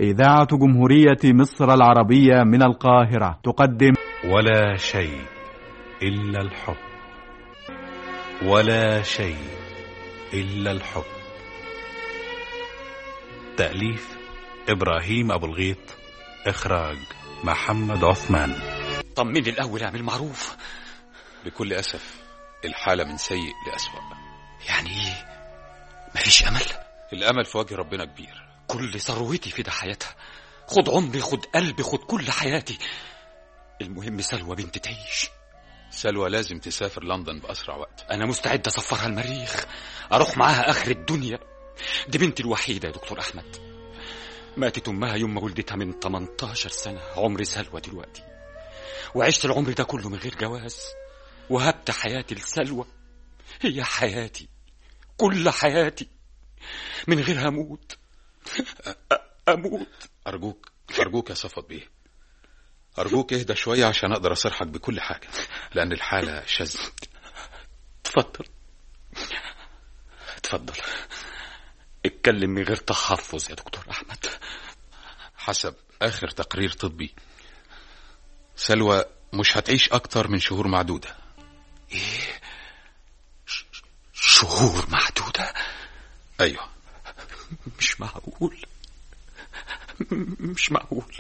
إذاعة جمهورية مصر العربية من القاهرة تقدم ولا شيء إلا الحب ولا شيء إلا الحب تأليف إبراهيم أبو الغيط إخراج محمد عثمان طمني الأول اعمل معروف بكل أسف الحالة من سيء لأسوأ يعني ايه مفيش أمل الأمل في وجه ربنا كبير كل ثروتي في حياتها خد عمري خد قلبي خد كل حياتي المهم سلوى بنت تعيش سلوى لازم تسافر لندن بأسرع وقت أنا مستعد أسفرها المريخ أروح معاها آخر الدنيا دي بنتي الوحيدة يا دكتور أحمد ماتت أمها يوم ما ولدتها من 18 سنة عمر سلوى دلوقتي وعشت العمر ده كله من غير جواز وهبت حياتي لسلوى هي حياتي كل حياتي من غيرها أموت أ- أموت أرجوك أرجوك يا صفوت بيه أرجوك اهدى شوية عشان أقدر أصرحك بكل حاجة لأن الحالة شاذة اتفضل اتفضل اتكلم من غير تحفظ يا دكتور أحمد حسب آخر تقرير طبي سلوى مش هتعيش أكتر من شهور معدودة شهور محدودة أيوه مش معقول مش معقول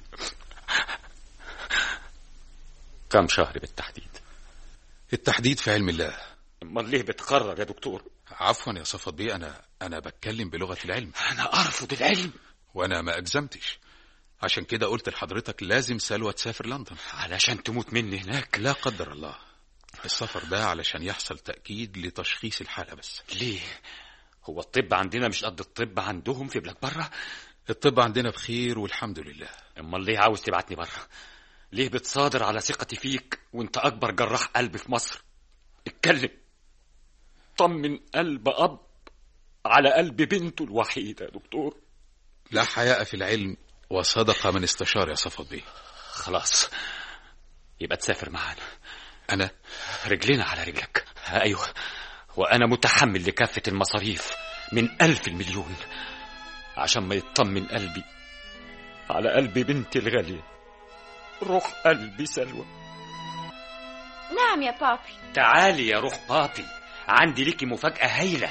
كم شهر بالتحديد التحديد في علم الله امال ليه بتقرر يا دكتور عفوا يا صفوت بيه أنا أنا بتكلم بلغة العلم انا ارفض العلم وأنا ما أجزمتش عشان كده قلت لحضرتك لازم سلوى تسافر لندن علشان تموت مني هناك لا قدر الله السفر ده علشان يحصل تأكيد لتشخيص الحالة بس ليه هو الطب عندنا مش قد الطب عندهم في بلاد بره الطب عندنا بخير والحمد لله امال ليه عاوز تبعتني بره ليه بتصادر على ثقتي فيك وانت اكبر جراح قلب في مصر اتكلم طمن قلب اب على قلب بنته الوحيده يا دكتور لا حياء في العلم وصدق من استشار يا صفوت بيه خلاص يبقى تسافر معانا أنا رجلنا على رجلك ايوه وانا متحمل لكافه المصاريف من الف المليون عشان ما يطمن قلبي على قلب بنتي الغاليه روح قلبي سلوى نعم يا بابي تعالي يا روح بابي عندي ليكي مفاجاه هايله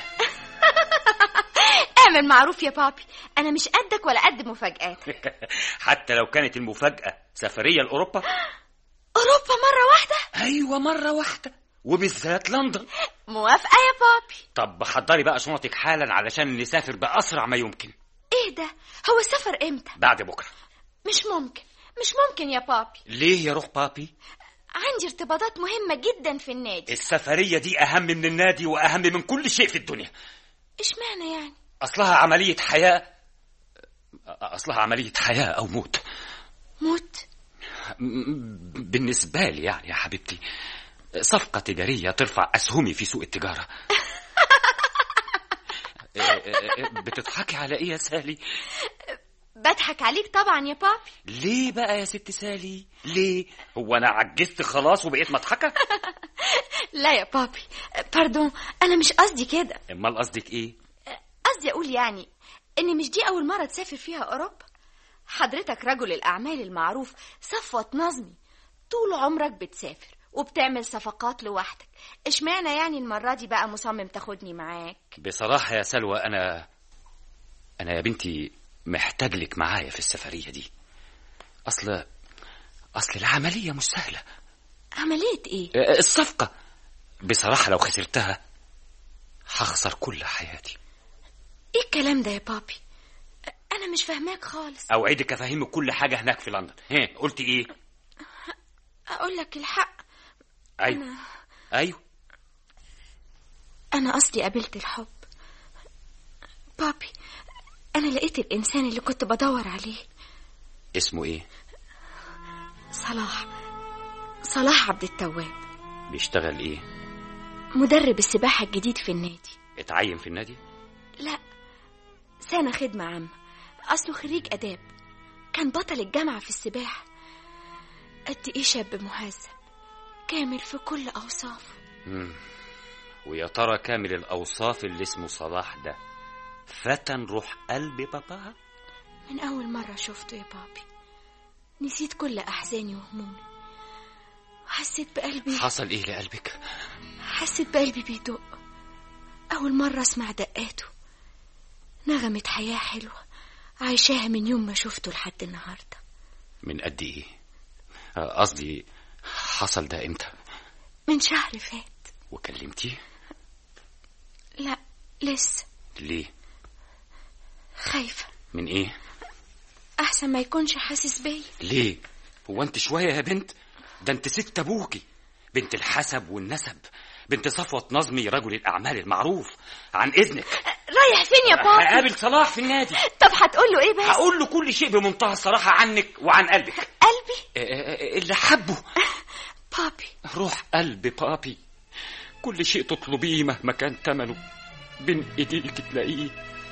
اعمل معروف يا بابي انا مش قدك ولا قد مفاجآت حتى لو كانت المفاجاه سفريه لاوروبا اوروبا مرة واحدة ايوه مره واحده وبالذات لندن موافقة يا بابي طب حضري بقى شنطك حالا علشان نسافر باسرع ما يمكن ايه ده هو السفر امتى بعد بكره مش ممكن مش ممكن يا بابي ليه يا روح بابي عندي ارتباطات مهمة جدا في النادي السفريه دي اهم من النادي واهم من كل شيء في الدنيا اشمعنى يعني اصلها عمليه حياه اصلها عمليه حياه او موت موت م- بالنسبه لي يعني يا حبيبتي صفقه تجاريه ترفع اسهمي في سوق التجاره بتضحكي على ايه يا سالي بضحك عليك طبعا يا بابي ليه بقى يا ست سالي ليه هو انا عجزت خلاص وبقيت مضحكه لا يا بابي باردون انا مش قصدي كده امال قصدك ايه قصدي اقول يعني ان مش دي اول مرة تسافر فيها اوروبا حضرتك رجل الاعمال المعروف صفوة نظمي طول عمرك بتسافر وبتعمل صفقات لوحدك اشمعنى يعني المرة دي بقى مصمم تاخدني معاك بصراحه يا سلوى انا انا يا بنتي محتاج لك معايا في السفريه دي اصل اصل العمليه مش سهله عملية ايه آه، الصفقه بصراحه لو خسرتها هخسر كل حياتي ايه الكلام ده يا بابي انا مش فاهماك خالص اوعدك افهمك كل حاجه هناك في لندن ها قلت ايه اقول لك الحق ايوه ايوه انا اصلي قابلت الحب بابي انا لقيت الانسان اللي كنت بدور عليه اسمه ايه صلاح صلاح عبد التواب بيشتغل ايه مدرب السباحة الجديد في النادي اتعين في النادي لا سنة خدمة عامة أصله خريج آداب كان بطل الجامعة في السباحة قد إيه شاب مهذب كامل في كل أوصافه مم. ويا ترى كامل الأوصاف اللي اسمه صلاح ده فتى روح قلب باباها من أول مرة شفته يا بابي نسيت كل أحزاني وهمومي وحسيت بقلبي حصل ايه لقلبك حسيت بقلبي بيدق أول مرة أسمع دقاته نغمة حياة حلوة عايشاها من يوم ما شفته لحد النهاردة من قد ايه آه، قصدي حصل ده امتى من شهر فات وكلمتيه لا لسه ليه خايفة من ايه أحسن ما يكونش حاسس بيا ليه هو انت شويه يا بنت ده انت ست ابوكي بنت الحسب والنسب بنت صفوة نظمي رجل الأعمال المعروف عن إذنك رايح فين يا بابي هقابل صلاح في النادي طب هتقول له إيه بس هقول له كل شيء بمنتهى الصراحة عنك وعن قلبك قلبي آه، آه، اللي حبه بابي روح قلب بابي كل شيء تطلبيه مهما كان ثمنه بين ايديك تلاقيه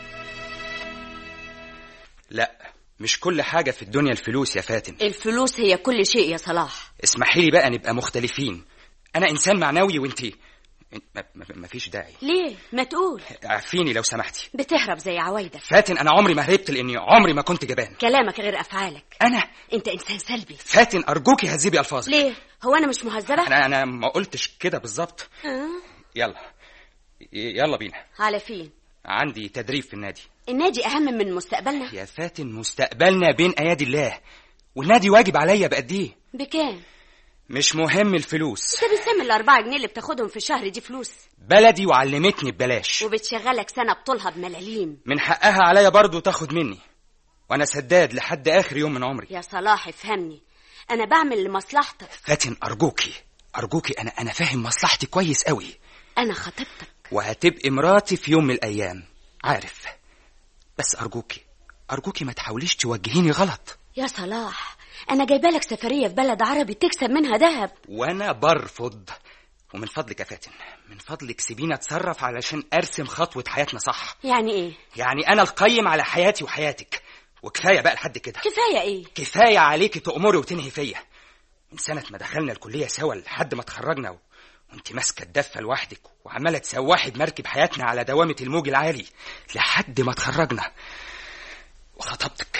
لا مش كل حاجة في الدنيا الفلوس يا فاتن الفلوس هي كل شيء يا صلاح اسمحي لي بقى نبقى مختلفين أنا إنسان معنوي وإنتي ما- ما ما فيش داعي ليه ما تقول عفيني لو سمحتي بتهرب زي عوايدك فاتن أنا عمري ما هربت لأني عمري ما كنت جبان كلامك غير افعالك أنا انت انسان سلبي فاتن أرجوكي هذبي ألفاظك ليه هو انا مش مهذبه أنا أنا ما قلتش كده بالظبط آه. يلا ي- يلا بينا على فين عندي تدريب في النادي النادي اهم من مستقبلنا يا فاتن مستقبلنا بين أيادي الله والنادي واجب عليا بأديه بكام مش مهم الفلوس انت بتسمي الاربعة جنيه اللي بتاخدهم في الشهر دي فلوس بلدي وعلمتني ببلاش وبتشغلك سنه بطولها بملاليم من حقها عليا برضو تاخد مني وانا سداد لحد اخر يوم من عمري يا صلاح افهمني انا بعمل لمصلحتك فاتن ارجوكي ارجوكي انا انا فاهم مصلحتي كويس قوي انا خطيبتك وهتبقي مراتي في يوم من الايام عارف بس ارجوكي ارجوكي ما تحاوليش توجهيني غلط يا صلاح انا جايبه لك سفريه في بلد عربي تكسب منها ذهب وانا برفض ومن فضلك يا فاتن من فضلك سيبيني اتصرف علشان ارسم خطوه حياتنا صح يعني ايه يعني انا القيم على حياتي وحياتك وكفايه بقى لحد كده كفايه ايه كفايه عليكي تأمري وتنهي فيا من سنه ما دخلنا الكليه سوا لحد ما اتخرجنا و... وانت ماسكه الدفه لوحدك وعماله تسوحي بمركب حياتنا على دوامه الموج العالي لحد ما اتخرجنا وخطبتك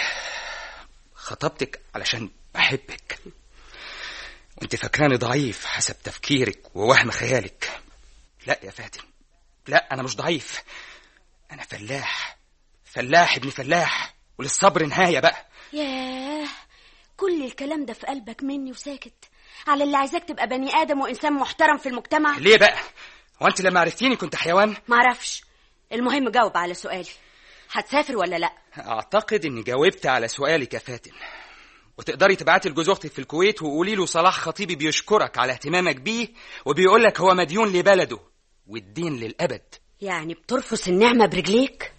خطبتك علشان بحبك وانت فاكراني ضعيف حسب تفكيرك ووهم خيالك لا يا فاتن لا انا مش ضعيف انا فلاح فلاح ابن فلاح وللصبر نهايه بقى ياه كل الكلام ده في قلبك مني وساكت على اللي عايزاك تبقى بني ادم وانسان محترم في المجتمع ليه بقى هو انت لما عرفتيني كنت حيوان معرفش المهم جاوب على سؤالي هتسافر ولا لا اعتقد اني جاوبت على سؤالك يا فاتن وتقدري تبعتي لجوز اختك في الكويت وقولي له صلاح خطيبي بيشكرك على اهتمامك بيه وبيقول لك هو مديون لبلده والدين للابد يعني بترفس النعمه برجليك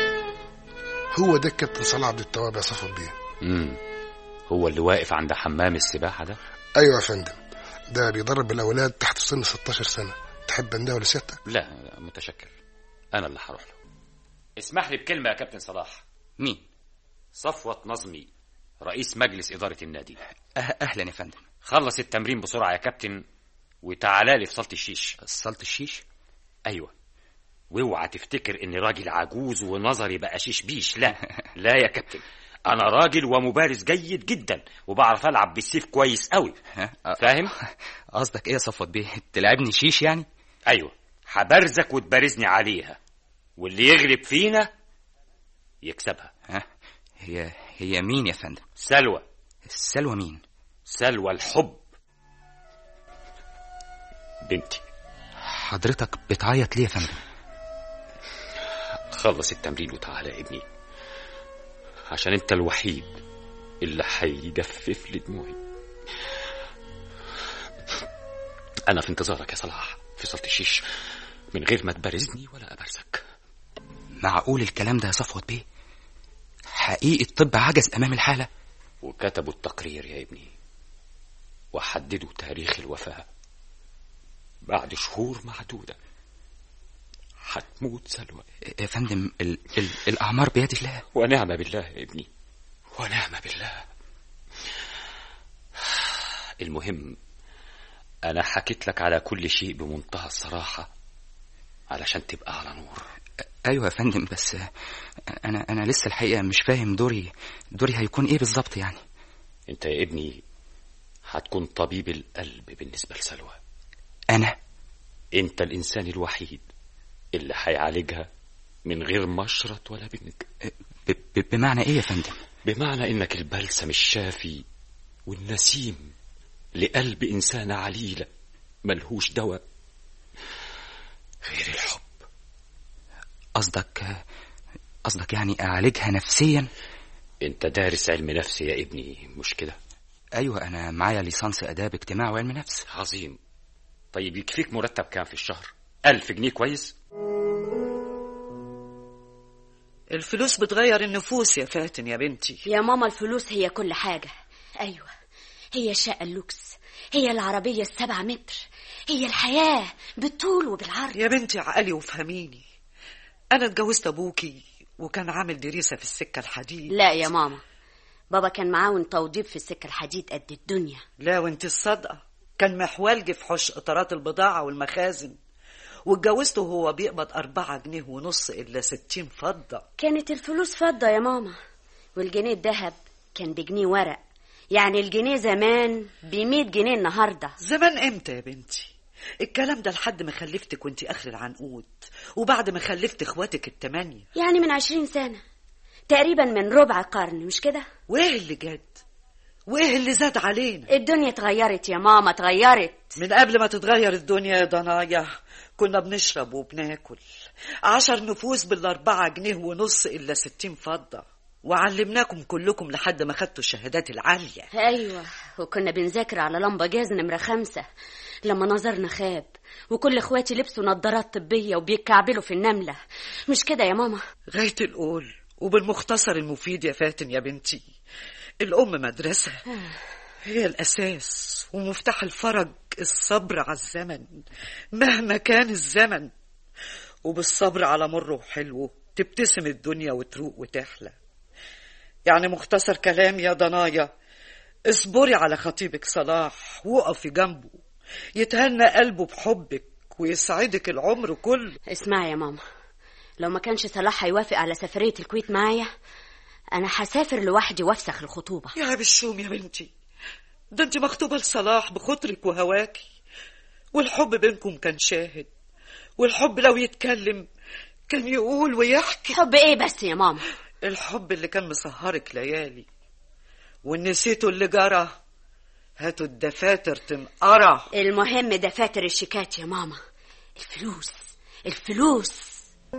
هو ده الكابتن صلاح عبد التواب يا صفوت بيه امم هو اللي واقف عند حمام السباحة ده ايوه يا فندم ده بيدرب الاولاد تحت سن 16 سنه تحب انداه لسيادتك لا لا، متشكر أنا اللي هروح له اسمح لي بكلمة يا كابتن صلاح مين صفوة نظمي رئيس مجلس إدارة النادي أه اهلا يا فندم خلص التمرين بسرعة يا كابتن وتعالى لي في صالة الشيش صلت الشيش أيوة واوعى تفتكر إني راجل عجوز ونظري بقى شيش بيش لا لا يا كابتن أنا راجل ومبارز جيد جدا وبعرف ألعب بالسيف كويس قوي ها أه، فاهم؟ قصدك ايه يا صفوت بيه تلعبني شيش يعني أيوة هبرزك وتبارزني عليها واللي يغلب فينا يكسبها ها هي هي مين يا فندم سلوى السلوى مين سلوى الحب بنتي حضرتك بتعيط ليه يا فندم خلص التمرين وتعالى يا ابني عشان انت الوحيد اللي هيجفف لي دموعي انا في انتظارك يا صلاح في صالة الشيش من غير ما تبارزني ولا ابارزك معقول الكلام ده يا صفوت بيه حقيقي الطب عجز امام الحاله وكتبوا التقرير يا ابني وحددوا تاريخ الوفاة بعد شهور معدودة هتموت سلوى يا فندم ال ال الاعمار بيد الله ونعم بالله يا ابني ونعم بالله المهم أنا حكيت لك على كل شيء بمنتهى الصراحة علشان تبقى على نور ايوه يا فندم بس انا انا لسه الحقيقه مش فاهم دوري دوري هيكون ايه بالظبط يعني انت يا ابني هتكون طبيب القلب بالنسبة لسلوى انا انت الانسان الوحيد اللي هيعالجها من غير مشرط ولا بنج ب... ب... بمعنى ايه يا فندم بمعنى انك البلسم الشافي والنسيم لقلب انسانة عليلة ملهوش دواء غير الحب قصدك قصدك يعني اعالجها نفسيا انت دارس علم نفس يا ابني مش كده ايوه انا معايا ليسانس اداب اجتماع وعلم نفس عظيم طيب يكفيك مرتب كام في الشهر ألف جنيه كويس الفلوس بتغير النفوس يا فاتن يا بنتي يا ماما الفلوس هي كل حاجة أيوة هي الشقة اللوكس هي العربية السبعة متر هي الحياة بالطول وبالعرض يا بنتي عقلي وفهميني انا اتجوزت ابوكي وكان عامل دريسة في السكة الحديد لا يا ماما بابا كان معاون توضيب في السكة الحديد قد الدنيا لا وانت الصادقة كان محوالجي في حش قطارات البضاعة والمخازن واتجوزته وهو بيقبض أربعة جنيه ونص إلا ستين فضة كانت الفلوس فضة يا ماما والجنيه الذهب كان بجنيه ورق يعني الجنيه زمان بمية جنيه النهاردة زمان امتى يا بنتي الكلام ده لحد ما خلفتك وانت اخر العنقود وبعد ما خلفت اخواتك التمانية يعني من عشرين سنة تقريبا من ربع قرن مش كده وايه اللي جد وايه اللي زاد علينا الدنيا اتغيرت يا ماما اتغيرت من قبل ما تتغير الدنيا يا ضنايا كنا بنشرب وبناكل عشر نفوس بالأربعة جنيه ونص إلا ستين فضة وعلمناكم كلكم لحد ما خدتوا الشهادات العالية أيوة وكنا بنذاكر على لمبة جاز نمرة خمسة لما نظرنا خاب وكل اخواتي لبسوا نظارات طبية وبيتكعبلوا في النملة مش كده يا ماما غاية القول وبالمختصر المفيد يا فاتن يا بنتي الأم مدرسة هي الأساس ومفتاح الفرج الصبر على الزمن مهما كان الزمن وبالصبر على مره وحلوه تبتسم الدنيا وتروق وتحلى يعني مختصر كلام يا ضنايا اصبري على خطيبك صلاح وقفي جنبه يتهنى قلبه بحبك ويسعدك العمر كله اسمعي يا ماما لو ما كانش صلاح هيوافق على سفرية الكويت معايا أنا هسافر لوحدي وافسخ الخطوبة يا بالشوم يا بنتي ده انت مخطوبة لصلاح بخطرك وهواكي والحب بينكم كان شاهد والحب لو يتكلم كان يقول ويحكي حب ايه بس يا ماما الحب اللي كان مسهرك ليالي وان نسيتوا اللي جرى هاتوا الدفاتر تنقرا المهم دفاتر الشيكات يا ماما الفلوس الفلوس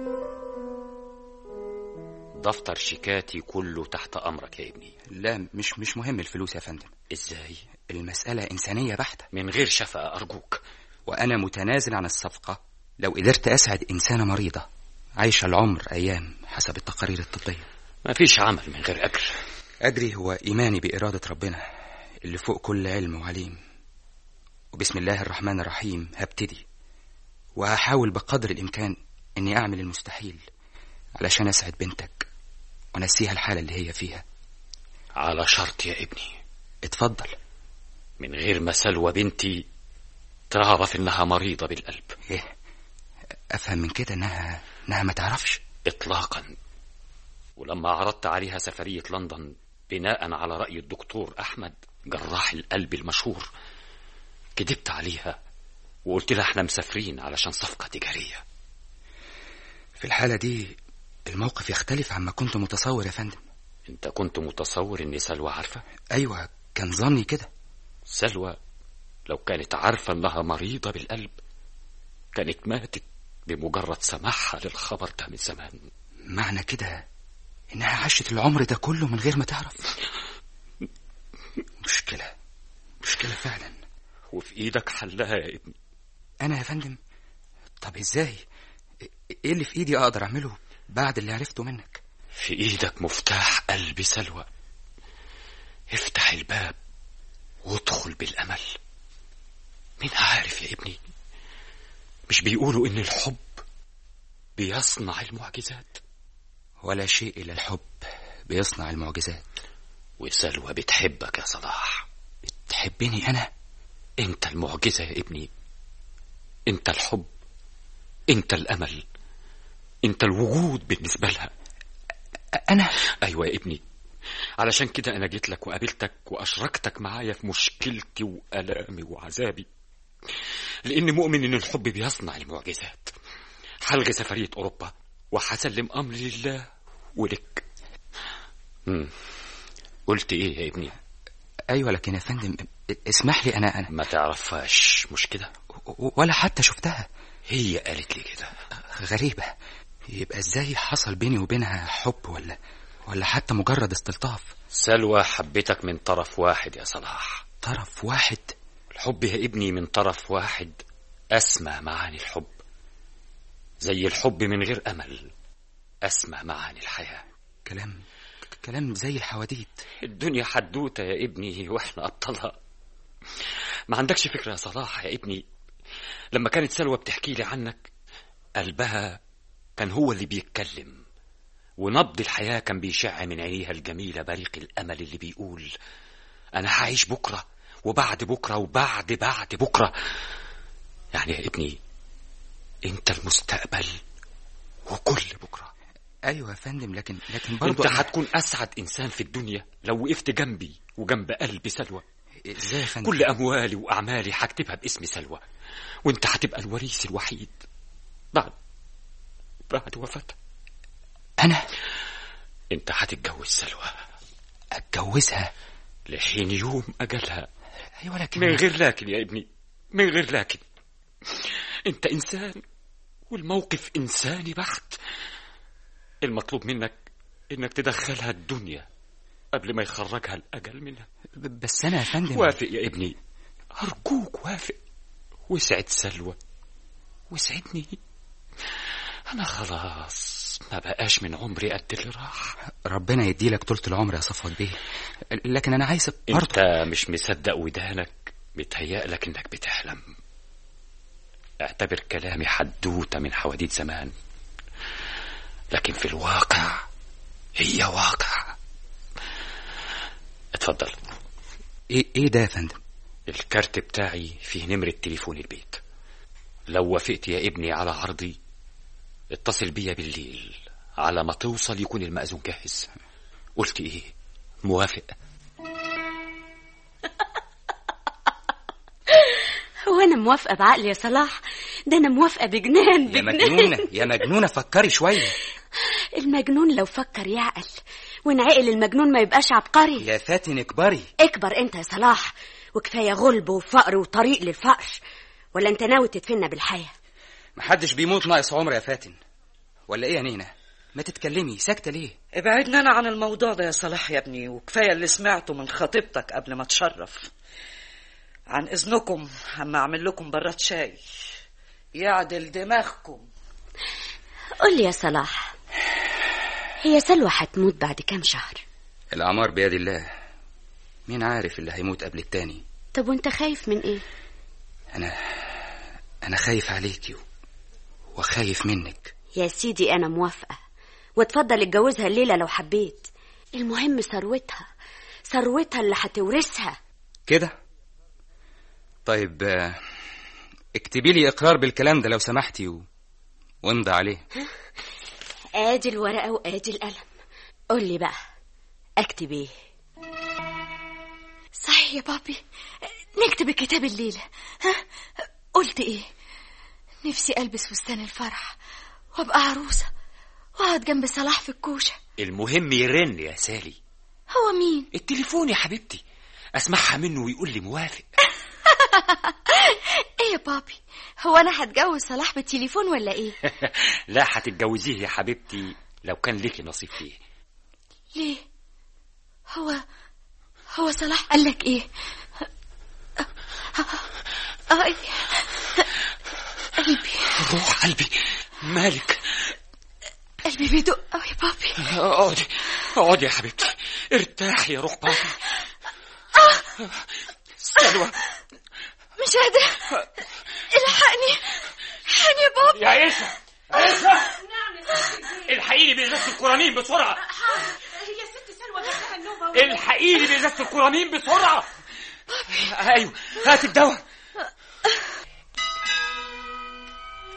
دفتر شيكاتي كله تحت أمرك يا ابني لا مش مش مهم الفلوس يا فندم إزاي؟ المسألة إنسانية بحتة من غير شفقة أرجوك وأنا متنازل عن الصفقة لو قدرت أسعد إنسانة مريضة عايشة العمر أيام حسب التقارير الطبية مفيش عمل من غير أجر أجري هو إيماني بإرادة ربنا اللي فوق كل علم وعليم وبسم الله الرحمن الرحيم هبتدي وهحاول بقدر الإمكان إني أعمل المستحيل علشان أسعد بنتك ونسيها الحالة اللي هي فيها على شرط يا ابني اتفضل من غير ما سلوى بنتي تعرف إنها مريضة بالقلب إيه أفهم من كده إنها إنها ما تعرفش إطلاقا ولما عرضت عليها سفرية لندن بناء على رأي الدكتور أحمد جراح القلب المشهور كدبت عليها وقلت لها احنا مسافرين علشان صفقة تجارية في الحالة دي الموقف يختلف عما كنت متصور يا فندم انت كنت متصور ان سلوى عارفة أيوة كان ظني كده سلوى لو كانت عارفة انها مريضة بالقلب كانت ماتت بمجرد سماعها للخبر ده من زمان معنى كده إنها عاشت العمر ده كله من غير ما تعرف مشكلة مشكلة فعلا وفي ايدك حلها يا ابني أنا يا فندم طب إزاي إيه اللي في إيدي أقدر أعمله بعد اللي عرفته منك في ايدك مفتاح قلب سلوى افتح الباب وادخل بالامل مين عارف يا ابني مش بيقولوا ان الحب بيصنع المعجزات ولا شيء إلا الحب بيصنع المعجزات وسلوى بتحبك يا صلاح تحبني أنا انت المعجزة يا ابني انت الحب انت الامل انت الوجود بالنسبة لها انا ايوه يا ابني علشان كده انا جيت لك وقابلتك واشركتك معايا في مشكلتي والامي وعذابي لاني مؤمن ان الحب بيصنع المعجزات هلغي سفريه اوروبا وهسلم امري لله ولك مم. قلت ايه يا ابني ايوه لكن يا فندم اسمح لي انا انا ما تعرفهاش مش كده و- ولا حتى شفتها هي قالت لي كده غريبة يبقى ازاي حصل بيني وبينها حب ولا ولا حتى مجرد استلطاف سلوى حبيتك من طرف واحد يا صلاح طرف واحد الحب يا ابني من طرف واحد أسمى معاني الحب زي الحب من غير أمل أسمى معاني الحياة كلام كلام زي الحواديت الدنيا حدوتة يا ابني وإحنا أبطالها ما عندكش فكرة يا صلاح يا ابني لما كانت سلوى بتحكي لي عنك قلبها كان هو اللي بيتكلم ونبض الحياة كان بيشع من عينيها الجميلة بريق الأمل اللي بيقول أنا هعيش بكرة وبعد بكرة وبعد بعد بكرة يعني يا ابني أنت المستقبل وكل بكرة ايوه يا فندم لكن لكن برضه أنت هتكون أسعد إنسان في الدنيا لو وقفت جنبي وجنب قلبي سلوى ازاي يا فندم كل أموالي وأعمالي هكتبها باسم سلوى وأنت هتبقى الوريث الوحيد بعد بعد وفاتها انا أنت هتتجوز سلوى اتجوزها لحين يوم أجلها ايوه لكن من غير لكن يا ابني من غير لكن انت انسان والموقف انساني بحت المطلوب منك انك تدخلها الدنيا قبل ما يخرجها الاجل منها ب- بس انا يا فندم وافق يا ابني ارجوك وافق وسعد سلوى وسعدني انا خلاص ما بقاش من عمري قد اللي راح ربنا يديلك طولة العمر يا صفوت بيه لكن انا عايز برضه انت مش مصدق ودانك بيتهيألك انك بتحلم اعتبر كلامي حدوتة من حواديت زمان لكن في الواقع هي واقع اتفضل ايه ايه ده يا فندم الكارت بتاعي فيه نمرة تليفون البيت لو وافقت يا ابني على عرضي اتصل بيا بالليل على ما توصل يكون المأذون جاهز قلت ايه موافق هو انا موافقه بعقل يا صلاح ده انا موافقه بجنان يا بجنان مجنونة يا مجنونة فكري شوية المجنون لو فكر يعقل وان عقل المجنون ما يبقاش عبقري يا فاتن اكبري اكبر انت يا صلاح وكفايه غلب وفقر وطريق للفقر ولا انت ناوي تدفننا بالحياه محدش بيموت ناقص عمر يا فاتن ولا ايه يا نينا ما تتكلمي ساكتة ليه ابعدنا انا عن الموضوع ده يا صلاح يا ابني وكفايه اللي سمعته من خطيبتك قبل ما تشرف عن اذنكم اما اعمل لكم براد شاي يعدل دماغكم قول لي يا صلاح هي سلوى هتموت بعد كام شهر الأعمار بيد الله مين عارف اللي هيموت قبل التاني طب وانت خايف من ايه أنا أنا خايف عليكي و- وخايف منك يا سيدي انا موافقه واتفضل اتجوزها الليله لو حبيت المهم ثروتها ثروتها اللي هتورثها كده طيب آه، اكتبي لي إقرار بالكلام ده لو سمحتي و... وامضي عليه ادي الورقه وادي القلم قول لي بقى اكتب ايه صحيح يا بابي نكتب الكتاب الليلة ها قلت ايه نفسي ألبس فستان الفرح وأبقى عروسة وأقعد جنب صلاح في الكوشة المهم يرن يا سالي هو مين التليفون يا حبيبتي اسمعها منه ويقول لي موافق ايه يا بابي هو أنا هتجوز صلاح بالتليفون ولا ايه لا هتتجوزيه يا حبيبتي لو كان ليكي نصيب فيه ليه هو هو صلاح قال لك ايه آه، قلبي روح قلبي مالك قلبي بيدق قوي يا بابي اقعدي اقعدي يا حبيبتي ارتاحي يا روح بابي سلوى مش قادرة الحقني الحقني يا بابي يا عيشة عيشة الحقيني بإزازة القرانين بسرعة هي ست سلوى جاتها النوبة الحقيني بإزازة القرانين بسرعة ايوه هات الدواء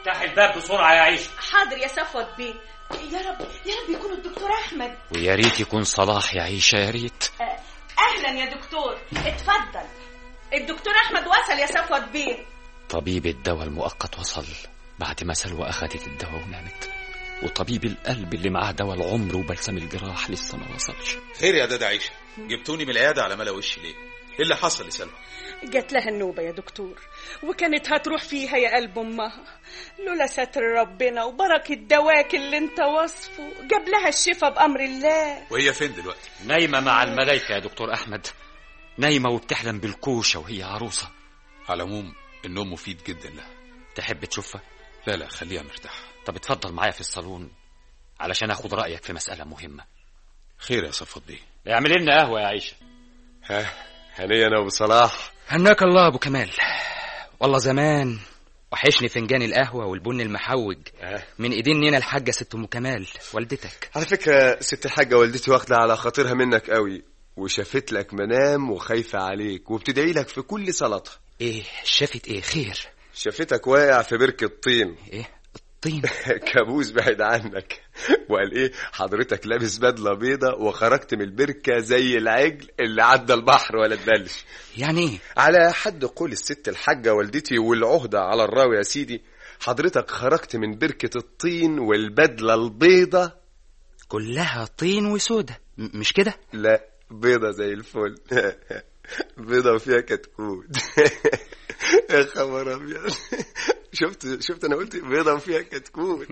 افتحي الباب بسرعة يا عيشة حاضر يا صفوت بيه يا رب يا رب يكون الدكتور احمد ويا ريت يكون صلاح يا عيشة يا ريت آه، اهلا يا دكتور اتفضل الدكتور احمد وصل يا صفوت بيه طبيب الدواء المؤقت وصل بعد ما سلوى أخدت الدواء ونامت وطبيب القلب اللي معاه دواء العمر وبلسم الجراح لسه ما وصلش خير يا دادا عيشة جبتوني من العيادة على ملا وشي ليه ايه اللي حصل لسلمى جات لها النوبة يا دكتور وكانت هتروح فيها يا قلب أمها لولا ستر ربنا وبركة دواك اللي انت وصفه جاب لها الشفا بأمر الله وهي فين دلوقتي نايمة مع الملايكة يا دكتور أحمد نايمة وبتحلم بالكوشة وهي عروسة على العموم النوم مفيد جدا لها تحب تشوفها لا لا خليها مرتاحة طب اتفضل معايا في الصالون علشان اخد رأيك في مسألة مهمة خير يا صفوت بيه اعمل لنا قهوة يا عيشة ها هنيا انا ابو صلاح هناك الله ابو كمال والله زمان وحشني فنجان القهوة والبن المحوج من ايدين نينا الحاجة ست ام كمال والدتك على فكرة ست الحاجة والدتي واخدة على خاطرها منك قوي وشافت لك منام وخايفة عليك وبتدعي لك في كل صلاتها ايه شافت ايه خير شافتك واقع في بركة طين ايه الطين كابوس بعيد عنك وقال ايه حضرتك لابس بدلة بيضة وخرجت من البركة زي العجل اللي عدى البحر ولا اتبلش يعني ايه على حد قول الست الحاجة والدتي والعهدة على الراوي يا سيدي حضرتك خرجت من بركة الطين والبدلة البيضة كلها طين وسودة م- مش كده لا بيضة زي الفل بيضة وفيها كتكوت يا خبر ابيض شفت شفت انا قلت بيضة وفيها كتكوت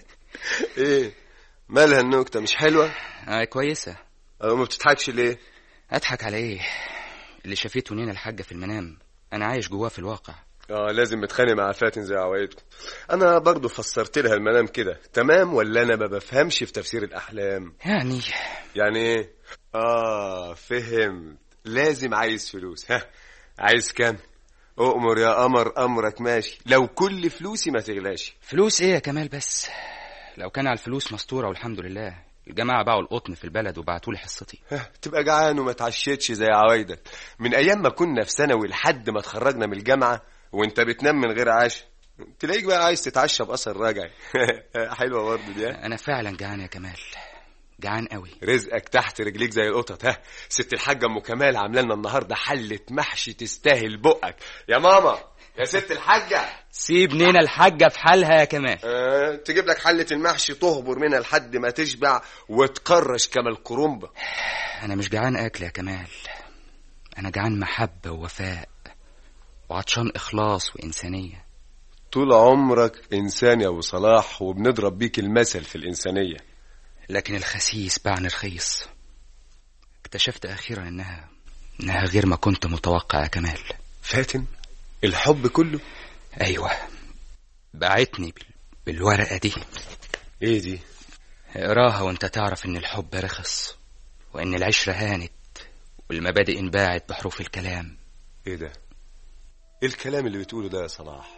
ايه مالها النكتة مش حلوة آه كويسة أو ما بتضحكش ليه اضحك على ايه اللي شافته نينا الحاجة في المنام انا عايش جواه في الواقع اه لازم متخانق مع فاتن زي عوايدكم انا برضو فسرت لها المنام كده تمام ولا انا ما بفهمش في تفسير الاحلام يعني يعني ايه اه فهمت لازم عايز فلوس ها عايز كام اؤمر يا قمر امرك ماشي لو كل فلوسي ما تغلاش فلوس ايه يا كمال بس لو كان على الفلوس مستورة والحمد لله الجماعة باعوا القطن في البلد وبعتوا لي حصتي ها، تبقى جعان وما تعشيتش زي عوايدك من ايام ما كنا في ثانوي لحد ما اتخرجنا من الجامعه وانت بتنام من غير عشاء تلاقيك بقى عايز تتعشى بأثر راجع حلوه برضه دي ها؟ انا فعلا جعان يا كمال جعان قوي رزقك تحت رجليك زي القطط ها ست الحاجه ام كمال عامله لنا النهارده حله محشي تستاهل بقك يا ماما يا ست الحاجه سيب نينا الحاجة في حالها يا كمال أه تجيب لك حله المحشي تهبر منها لحد ما تشبع وتقرش كما الكرنبه انا مش جعان اكل يا كمال انا جعان محبة ووفاء وعطشان اخلاص وانسانية طول عمرك انسان يا ابو صلاح وبنضرب بيك المثل في الانسانيه لكن الخسيس باعني رخيص اكتشفت اخيرا انها انها غير ما كنت متوقع يا كمال فاتن الحب كله ايوه باعتني بال... بالورقة دي ايه دي اقراها وانت تعرف ان الحب رخص وان العشرة هانت والمبادئ انباعت بحروف الكلام ايه ده ايه الكلام اللي بتقوله ده يا صلاح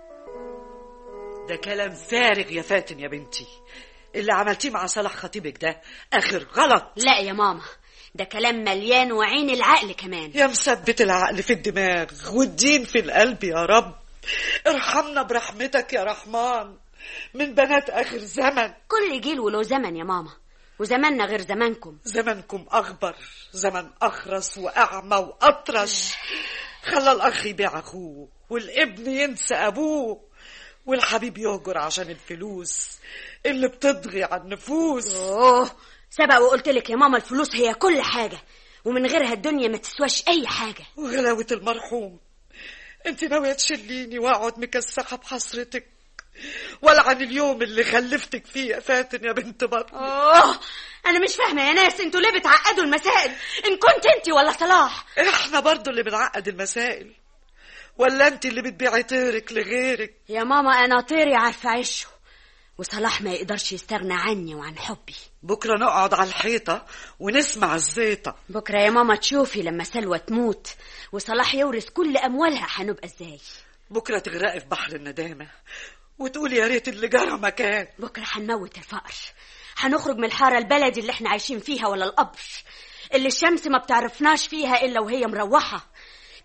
ده كلام فارغ يا فاتن يا بنتي اللي عملتيه مع صلاح خطيبك ده اخر غلط لا يا ماما ده كلام مليان وعين العقل كمان يا مثبت العقل في الدماغ والدين في القلب يا رب ارحمنا برحمتك يا رحمن من بنات اخر زمن كل جيل وله زمن يا ماما وزماننا غير زمانكم زمنكم اخبر زمن اخرس واعمى واطرش خلى الاخ يبيع اخوه والابن ينسى ابوه والحبيب يهجر عشان الفلوس اللي بتضغي على النفوس اوه سبق وقلت لك يا ماما الفلوس هي كل حاجة ومن غيرها الدنيا ما تسواش أي حاجة وغلاوة المرحوم انت ناوية تشليني واقعد مكسحة بحسرتك ولا عن اليوم اللي خلفتك فيه يا فاتن يا بنت بطني اوه أنا مش فاهمة يا ناس انتوا ليه بتعقدوا المسائل إن كنت انت ولا صلاح احنا برضو اللي بنعقد المسائل ولا انت اللي بتبيعي طيرك لغيرك يا ماما أنا طيري عارفة عشه وصلاح ما يقدرش يستغنى عني وعن حبي بكرة نقعد على الحيطة ونسمع الزيطة بكرة يا ماما تشوفي لما سلوى تموت وصلاح يورث كل أموالها هنبقى ازاي بكرة تغرقي في بحر الندامة وتقولي يا ريت اللي جرى مكان بكرة هنموت الفقر هنخرج من الحارة البلدي اللي احنا عايشين فيها ولا القبر اللي الشمس ما بتعرفناش فيها إلا وهي مروحة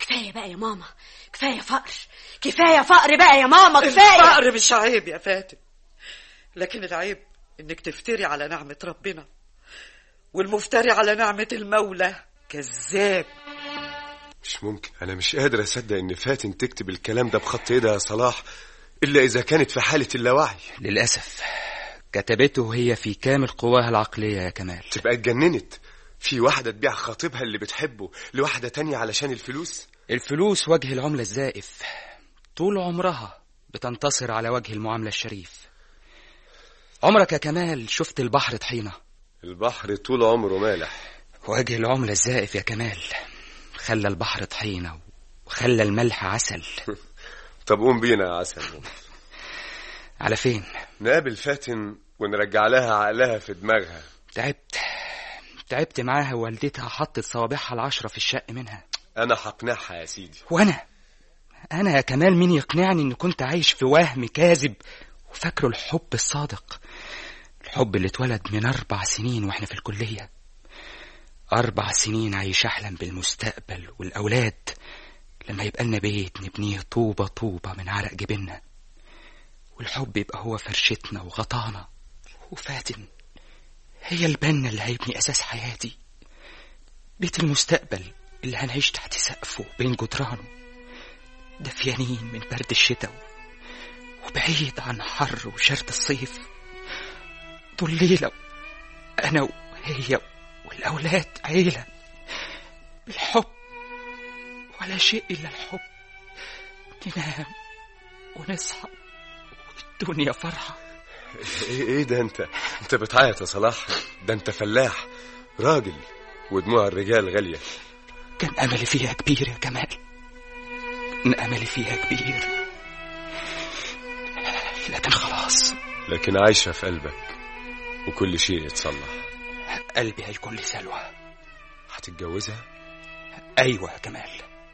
كفايه بقى يا ماما كفايه فقر كفايه فقر بقى يا ماما كفايه الفقر مش عيب يا فاتن لكن العيب انك تفتري على نعمة ربنا والمفتري على نعمة المولى كذاب مش ممكن انا مش قادر اصدق ان فاتن تكتب الكلام ده بخط ايدها يا صلاح الا اذا كانت في حاله اللاوعي للأسف كتبته وهي في كامل قواها العقلية يا كمال تبقى اتجننت في واحده تبيع خطيبها اللي بتحبه لواحده تانية علشان الفلوس الفلوس وجه العملة الزائف طول عمرها بتنتصر على وجه المعاملة الشريف عمرك يا كمال شفت البحر طحينة البحر طول عمره مالح وجه العملة الزائف يا كمال خلى البحر طحينة وخلى الملح عسل طب قوم بينا يا عسل على فين نقابل فاتن ونرجع لها عقلها في دماغها تعبت تعبت معاها ووالدتها حطت صوابعها العشرة في الشق منها انا هقنعها يا سيدي وانا انا يا كمال مين يقنعني اني كنت عايش في وهم كاذب وفاكره الحب الصادق الحب اللي اتولد من اربع سنين واحنا في الكليه اربع سنين عايش احلم بالمستقبل والاولاد لما يبقى لنا بيت نبنيه طوبه طوبه من عرق جبيننا والحب يبقى هو فرشتنا وغطانا وفاتن هي البنا اللي هيبني اساس حياتي بيت المستقبل اللي هنعيش تحت سقفه بين جدرانه دفيانين من برد الشتاء وبعيد عن حر وشرد الصيف طول ليلة أنا وهي والأولاد عيلة بالحب ولا شيء إلا الحب ننام ونصحى والدنيا فرحة ايه ايه ده انت انت بتعيط يا صلاح ده انت فلاح راجل ودموع الرجال غاليه كان أملي فيها كبير يا كمال كان أملي فيها كبير لكن خلاص لكن عايشه في قلبك وكل شيء يتصلح قلبي هيكون لي سلوى هتتجوزها أيوة يا كمال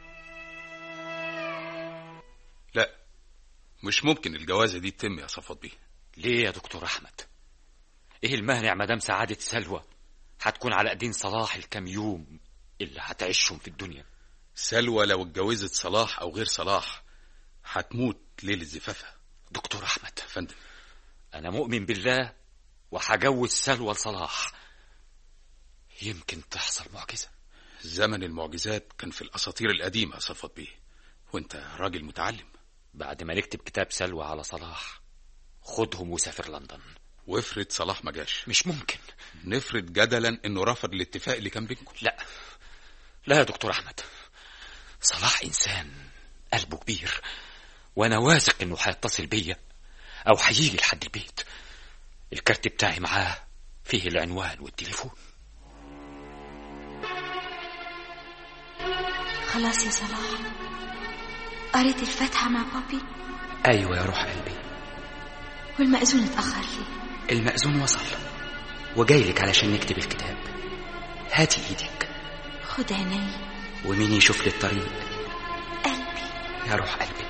لا مش ممكن الجوازة دي تتم يا صفوت بيه ليه يا دكتور احمد ايه المانع مدام سعادة سلوى هتكون على ايدين صلاح الكام يوم اللي هتعيشهم في الدنيا سلوى لو اتجوزت صلاح او غير صلاح هتموت ليلة زفافها دكتور احمد فندم انا مؤمن بالله وهجوز سلوى لصلاح يمكن تحصل معجزة زمن المعجزات كان في الاساطير القديمة يا صفوت بيه وانت راجل متعلم بعد ما نكتب كتاب سلوى على صلاح خدهم وسافر لندن وافرض صلاح ما جاش مش ممكن نفرض جدلا انه رفض الاتفاق اللي كان بينكم لا لا يا دكتور احمد صلاح انسان قلبه كبير وانا واثق انه هيتصل بيا او هيجي لحد البيت الكارت بتاعي معاه فيه العنوان والتليفون خلاص يا صلاح قريت الفاتحة مع بابي أيوة يا روح قلبي والمأذون اتأخر ليه المأذون وصل وجاي لك علشان نكتب الكتاب هاتي ايدك خد عيني ومين يشوف لي الطريق قلبي يا روح قلبي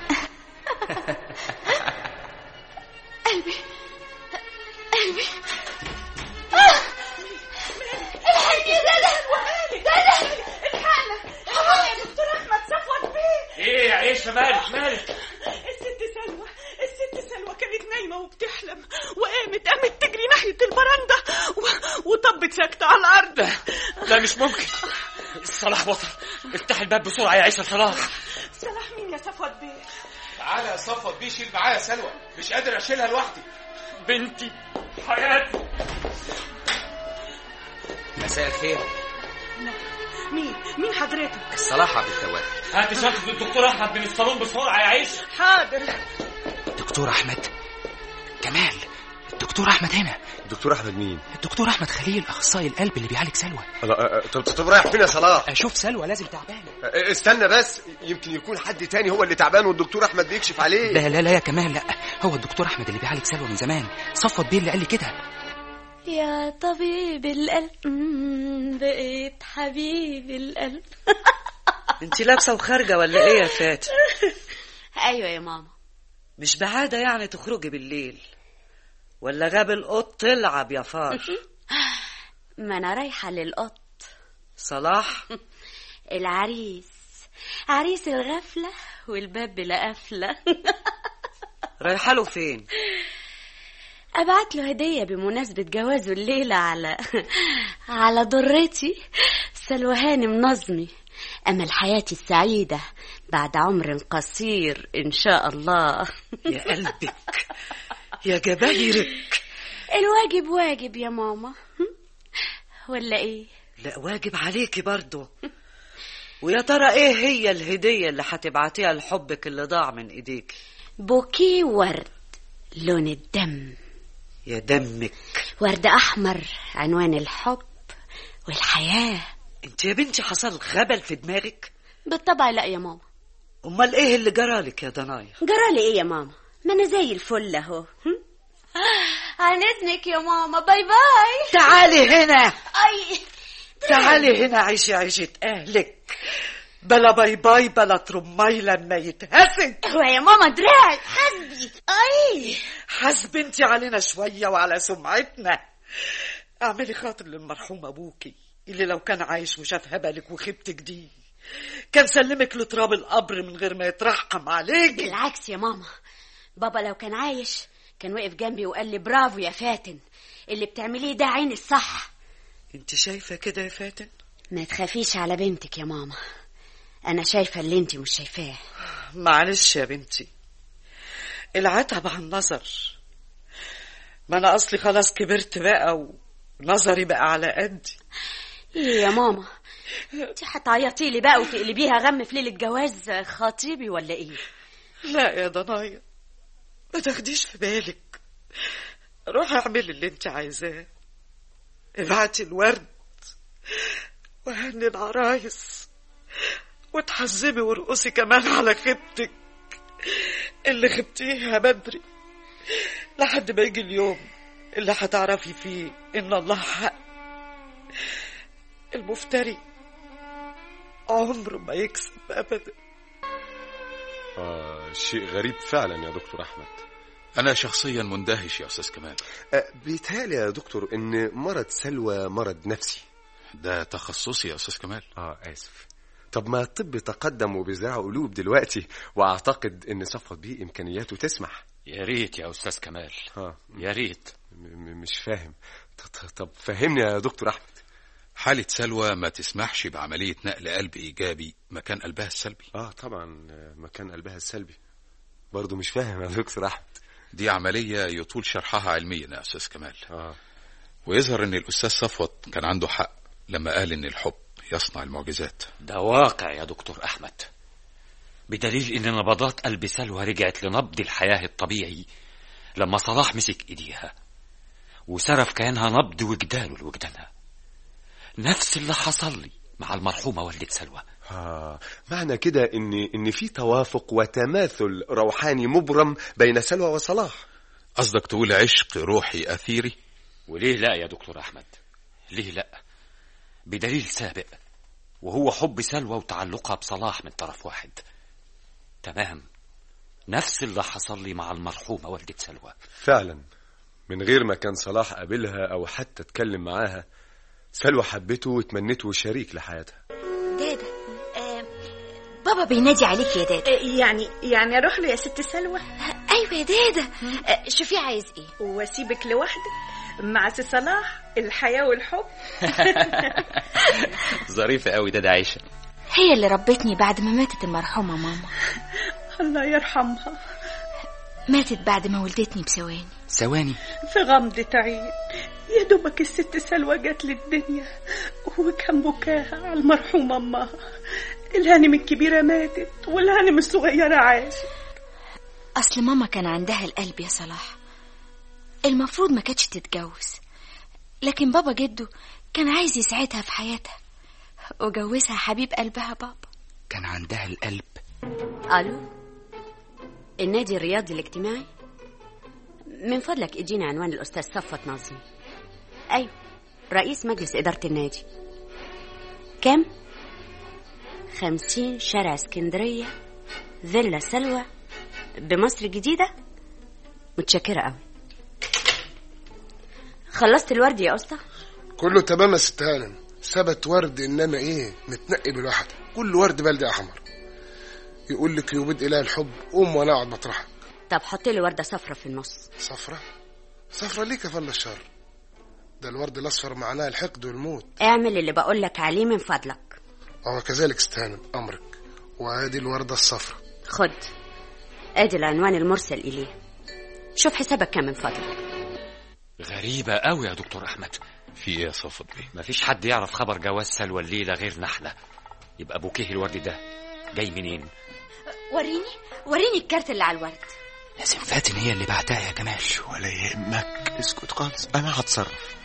قلبي قلبي آه! الحقني يا دادا دادا الحقنا الحقنا يا دكتور احمد صفوت بيه ايه يا عيشه مالك مالك الست سلوى الست سلوى كانت نايمة وبتحلم وقامت قامت تجري ناحية البرندة و... وطبت ساكتة على الأرض لا لا مش ممكن صلاح وصل افتح الباب بسرعه يا عيشه صلاح صلاح مين يا صفوت بيه تعالى يا صفوت بيه شيل معايا سلوى مش قادر اشيلها لوحدي بنتي حياتي مساء الخير مين مين حضرتك الصلاح عبد التواب هات شنطه الدكتور احمد من الصالون بسرعه يا عيشه حاضر الدكتور أحمد كمال الدكتور أحمد هنا دكتور احمد مين الدكتور أحمد خليل أخصائي القلب اللي بيعالج سلوى الله أه، أه، طب طب رايح فين يا صلاح أشوف سلوى لازم تعبانة أه، استنى بس يمكن يكون حد تاني هو اللي تعبان والدكتور احمد بيكشف عليه لا لا لا يا كمال لا هو الدكتور أحمد اللي بيعالج سلوى من زمان صفوت بيه اللي قال لي كده يا طبيب القلب مم، بقيت حبيب القلب انت لابسه وخارجه ولا ايه يا فاتن ايوه يا ماما مش بعاده يعني تخرجي بالليل ولا غاب القط تلعب يا فار ما انا رايحه للقط صلاح العريس عريس الغفلة والباب بلا قفلة رايحه له فين أبعت له هدية بمناسبة جوازه الليلة على على ضرتي سلوى هانم نظمي أمل حياتي السعيدة بعد عمر قصير إن شاء الله يا قلبك يا جبايرك الواجب واجب يا ماما ولا إيه لا واجب عليكي برضو ويا ترى ايه هي الهدية اللي هتبعتيها لحبك اللي ضاع من ايديك بوكيه ورد لون الدم يا دمك ورد أحمر عنوان الحب والحياة انت يا بنتي حصل خبل في دماغك بالطبع لا يا ماما امال ايه اللي جرالك يا ضنايا جرالي ايه يا ماما ما انا زي الفل اهو هم؟ عن اذنك يا ماما باي باي تعالي هنا اي تعالي هنا عيشي عيشة اهلك بلا باي باي بلا ترماي لما يتهزك هو يا ماما دراعي حسبي اي حسب انت علينا شوية وعلى سمعتنا اعملي خاطر للمرحوم ابوكي اللي لو كان عايش وشاف هبلك وخيبتك دي كان سلمك لتراب القبر من غير ما يترحم عليك بالعكس يا ماما بابا لو كان عايش كان وقف جنبي وقال لي برافو يا فاتن اللي بتعمليه ده عين الصح انت شايفة كده يا فاتن ما تخافيش على بنتك يا ماما انا شايفه اللي انت مش شايفاه معلش يا بنتي العتب عن نظر ما انا اصلي خلاص كبرت بقى ونظري بقى على قدي ايه يا ماما انت هتعيطي لي بقى وتقلبيها غم في ليله جواز خطيبي ولا ايه لا يا ضنايا ما تاخديش في بالك روحي اعملي اللي انت عايزاه ابعتي الورد وهني العرايس وتحزبي وارقصي كمان على خيبتك اللي خبتيها بدري لحد ما يجي اليوم اللي هتعرفي فيه ان الله حق المفتري عمره ما يكسب ابدا آه شيء غريب فعلا يا دكتور أحمد أنا شخصيا مندهش يا أستاذ كمال آه بيتهيألي يا دكتور إن مرض سلوى مرض نفسي ده تخصصي يا أستاذ كمال آه آسف طب ما الطب تقدم وبيزرع قلوب دلوقتي وأعتقد إن صفوت بيه إمكانياته تسمح يا ريت يا أستاذ كمال آه يا ريت م- م- مش فاهم ط- ط- طب فهمني يا دكتور أحمد حالة سلوى ما تسمحش بعملية نقل قلب إيجابي مكان قلبها السلبي آه طبعا آه، مكان قلبها السلبي برضه مش فاهم يا دكتور أحمد دي عملية يطول شرحها علميا يا أستاذ كمال آه ويظهر إن الأستاذ صفوت كان عنده حق لما قال إن الحب يصنع المعجزات ده واقع يا دكتور أحمد بدليل إن نبضات قلب سلوى رجعت لنبض الحياة الطبيعي لما صلاح مسك إيديها وسرف كيانها نبض وجدانه لوجدانها نفس اللي حصل لي مع المرحومة والدة سلوى آه معنى كده إن إن في توافق وتماثل روحاني مبرم بين سلوى وصلاح قصدك تقول عشق روحي أثيري وليه لا يا دكتور أحمد ليه لا بدليل سابق وهو حب سلوى وتعلقها بصلاح من طرف واحد تمام نفس اللي حصل لي مع المرحومة والدة سلوى فعلا من غير ما كان صلاح قابلها أو حتى اتكلم معاها سلوى حبته وتمنته شريك لحياتها دادا آه بابا بينادي عليك يا دادا يعني يعني اروح له يا ست سلوى ايوه يا دادا آه شوفي عايز ايه واسيبك لوحدك مع سي صلاح الحياه والحب ظريفة قوي ده ده عايشة هي اللي ربتني بعد ما ماتت المرحومة ماما الله يرحمها ماتت بعد ما ولدتني بثواني ثواني في غمضة عين يا دوبك الست سلوى جت للدنيا وكان بكاها على المرحومة أمها الهانم الكبيرة ماتت والهانم الصغيرة عاشت اصل ماما كان عندها القلب يا صلاح المفروض ما كانتش تتجوز لكن بابا جده كان عايز يساعدها في حياتها وجوزها حبيب قلبها بابا كان عندها القلب الو النادي الرياضي الاجتماعي من فضلك اديني عنوان الاستاذ صفوت نظمي ايوه رئيس مجلس اداره النادي كم خمسين شارع اسكندريه فيلا سلوى بمصر الجديده متشكره قوي خلصت الورد يا اسطى كله تمام يا ست هانم ثبت ورد انما ايه متنقي بالواحد كل ورد بلدي احمر يقول لك يوبد إله الحب قوم وأنا أقعد مطرحك طب حط لي ورده صفرة في النص صفرة صفرة ليه كفل الشر ده الورد الأصفر معناه الحقد والموت اعمل اللي بقول لك عليه من فضلك وهو كذلك استهانم أمرك وهذه الوردة الصفرة خد ادي العنوان المرسل اليه شوف حسابك كام من فضلك غريبة قوي يا دكتور أحمد في ايه يا صفد بيه مفيش حد يعرف خبر جواز سلوى الليلة غيرنا احنا يبقى بوكيه الورد ده جاي منين وريني وريني الكارت اللي على الورد لازم فاتن هي اللي بعتها يا جمال ولا يهمك اسكت خالص انا هتصرف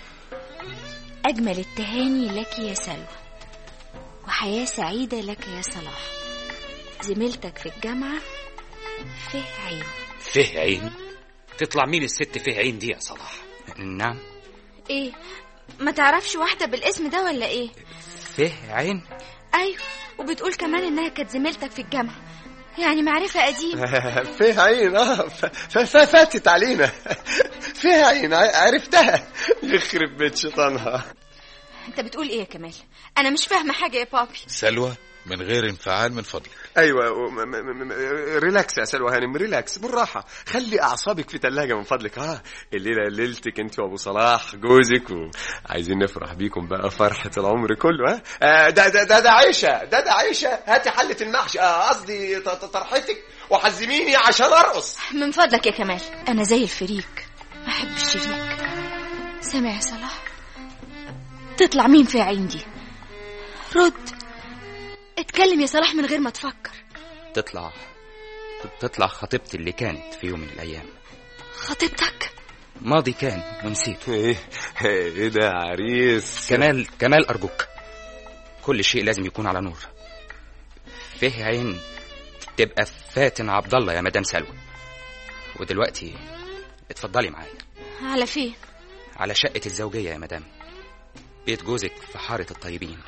أجمل التهاني لك يا سلوى وحياة سعيدة لك يا صلاح زميلتك في الجامعة فيه عين فيه عين تطلع مين الست فيه عين دي يا صلاح نعم ايه ما تعرفش واحدة بالاسم ده ولا ايه فيه عين ايوه وبتقول كمان انها كانت زميلتك في الجامعة يعني معرفة قديمة فيها عين اه ف- ف- ف- فاتت علينا فيها عين ع- عرفتها يخرب بيت شيطانها انت بتقول ايه يا كمال انا مش فاهمة حاجة يا بابي سلوى من غير انفعال من فضلك ايوه و- م- م- م- ريلاكس يا سلوى هانم ريلاكس بالراحه خلي اعصابك في ثلاجه من فضلك ها الليله ليلتك انت وابو صلاح جوزك وعايزين نفرح بيكم بقى فرحه العمر كله ها آه، ده ده ده ده عيشه ده ده عيشه هاتي حله المحشي آه، قصدي ط- ط- طرحتك وحزميني عشان ارقص من فضلك يا كمال انا زي الفريك احب الشريك سامع يا صلاح تطلع مين في عين دي رد اتكلم يا صلاح من غير ما تفكر تطلع تطلع خطيبتي اللي كانت في يوم من الايام خطيبتك ماضي كان ونسيته ايه ايه ده عريس كمال كمال ارجوك كل شيء لازم يكون على نور فيه عين تبقى فاتن عبد الله يا مدام سلوى ودلوقتي اتفضلي معايا على فين على شقة الزوجية يا مدام بيت جوزك في حارة الطيبين